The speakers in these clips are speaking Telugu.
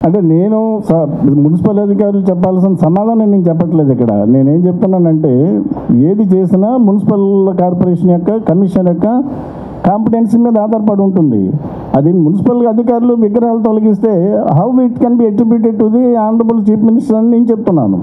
అంటే నేను స- మున్సిపల్ అధికారులు చెప్పాల్సిన సమాధానం నేను చెప్పట్లేదు ఇక్కడ నేనేం చెప్తున్నానంటే ఏది చేసినా మున్సిపల్ కార్పొరేషన్ యొక్క కమిషన్ యొక్క కాంపిటెన్సీ మీద ఆధారపడి ఉంటుంది అది మున్సిపల్ అధికారులు విగ్రహాలు తొలగిస్తే how it can be attributed to the honourable chief minister అని నేను చెప్తున్నాను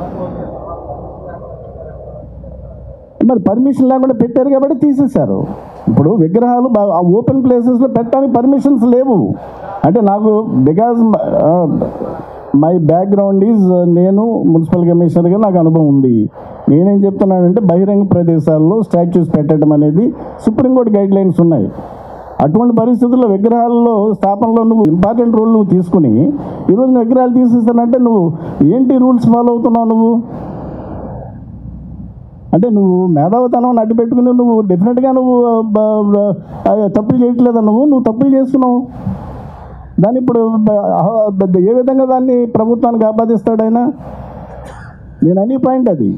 మరి పర్మిషన్ లేకుండా పెట్టారు కాబట్టి తీసేశారు ఇప్పుడు విగ్రహాలు ఓపెన్ ప్లేసెస్లో పెట్టడానికి పర్మిషన్స్ లేవు అంటే నాకు బికాజ్ మై బ్యాక్గ్రౌండ్ ఈజ్ నేను మున్సిపల్ కమిషనర్గా నాకు అనుభవం ఉంది నేనేం చెప్తున్నానంటే బహిరంగ ప్రదేశాల్లో స్టాచ్యూస్ పెట్టడం అనేది సుప్రీంకోర్టు గైడ్ లైన్స్ ఉన్నాయి అటువంటి పరిస్థితుల్లో విగ్రహాల్లో స్థాపనలో నువ్వు ఇంపార్టెంట్ రూల్ నువ్వు తీసుకుని ఈరోజు విగ్రహాలు తీసేస్తానంటే నువ్వు ఏంటి రూల్స్ ఫాలో అవుతున్నావు నువ్వు అంటే నువ్వు మేధావితనం అడ్డు పెట్టుకుని నువ్వు డెఫినెట్గా నువ్వు బ- బ- ఆ, తప్పులు చేయట్లేదా నువ్వు నువ్వు తప్పులు చేస్తున్నావు దాన్ని ఇప్పుడు బ- ఆ, బ- ఏ విధంగా దాన్ని ప్రభుత్వానికి ఆపాదిస్తాడు ఆయన నేను అనే పాయింట్ అది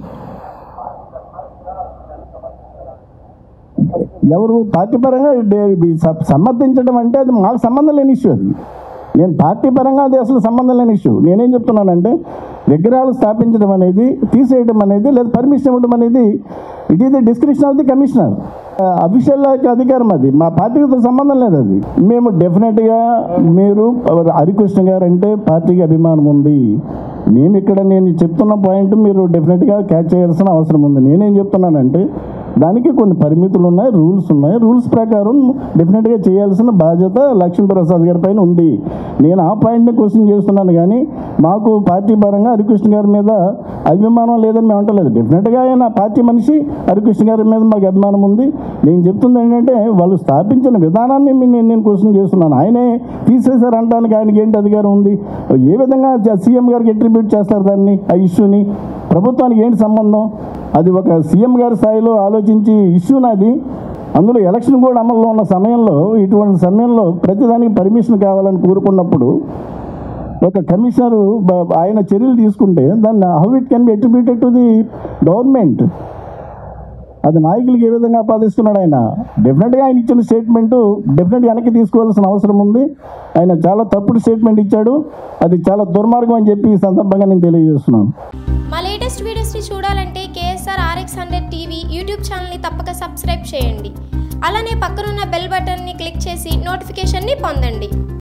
ఎవరు పార్టీ పరంగా డే- స- సమర్థించడం అంటే అది మాకు సంబంధం లేని ఇష్యూ అది నేను పార్టీ పరంగా అది అసలు సంబంధం లేని ఇష్యూ నేనేం చెప్తున్నానంటే విగ్రహాలు స్థాపించడం అనేది తీసేయడం అనేది లేదా పర్మిషన్ ఇవ్వడం అనేది it is the description of the commissioner official అధికారం అది మా పార్టీతో సంబంధం లేదు అది మేము డెఫినెట్గా మీరు హరికృష్ణ గారు అంటే పార్టీకి అభిమానం ఉంది మేము ఇక్కడ నేను చెప్తున్న పాయింట్ మీరు డెఫినెట్గా క్యాచ్ చేయాల్సిన అవసరం ఉంది నేనేం చెప్తున్నానంటే దానికి కొన్ని పరిమితులు ఉన్నాయి రూల్స్ ఉన్నాయి రూల్స్ ప్రకారం డెఫినెట్గా చేయాల్సిన బాధ్యత లక్ష్మీప్రసాద్ గారి పైన ఉంది నేను ఆ పాయింట్ని క్వశ్చన్ చేస్తున్నాను కానీ మాకు పార్టీ పరంగా హరికృష్ణ గారి మీద అభిమానం లేదని మేము అంటలేదు డెఫినెట్గా ఆయన పార్టీ మనిషి హరికృష్ణ గారి మీద మాకు అభిమానం ఉంది నేను చెప్తుంది ఏంటంటే వాళ్ళు స్థాపించిన విధానాన్ని మీ- నేను నేను క్వశ్చన్ చేస్తున్నాను ఆయనే తీసేశారు అనడానికి ఆయనకి ఏంటి అధికారం ఉంది ఏ విధంగా జ- సీఎం గారికి అట్రిబ్యూట్ చేస్తారు దాన్ని ఆ ఇష్యూని ప్రభుత్వానికి ఏంటి సంబంధం అది ఒక సీఎం గారి స్థాయిలో ఆలోచించి ఇష్యూ నాది అందులో ఎలక్షన్ కూడా అమల్లో ఉన్న సమయంలో ఇటువంటి సమయంలో ప్రతిదానికి పర్మిషన్ కావాలని కోరుకున్నప్పుడు ఒక కమిషనర్ బ- ఆయన చర్యలు తీసుకుంటే దాన్ని how it can be attributed to the government అది నాయకులకి ఏ విధంగా ఆపాదిస్తున్నాడు ఆయన డెఫినెట్గా ఆయన ఇచ్చిన స్టేట్మెంట్ డెఫినెట్గా వెనక్కి తీసుకోవాల్సిన అవసరం ఉంది ఆయన చాలా తప్పుడు స్టేట్మెంట్ ఇచ్చాడు అది చాలా దుర్మార్గం అని చెప్పి ఈ సందర్భంగా నేను తెలియజేస్తున్నాను మా లేటెస్ట్ వీడియోస్ని చూడాలంటే KSR RX hundred TV YouTube ఛానల్ని తప్పక సబ్స్క్రైబ్ చేయండి అలానే పక్కనున్న బెల్ బటన్ని క్లిక్ చేసి నోటిఫికేషన్ని పొందండి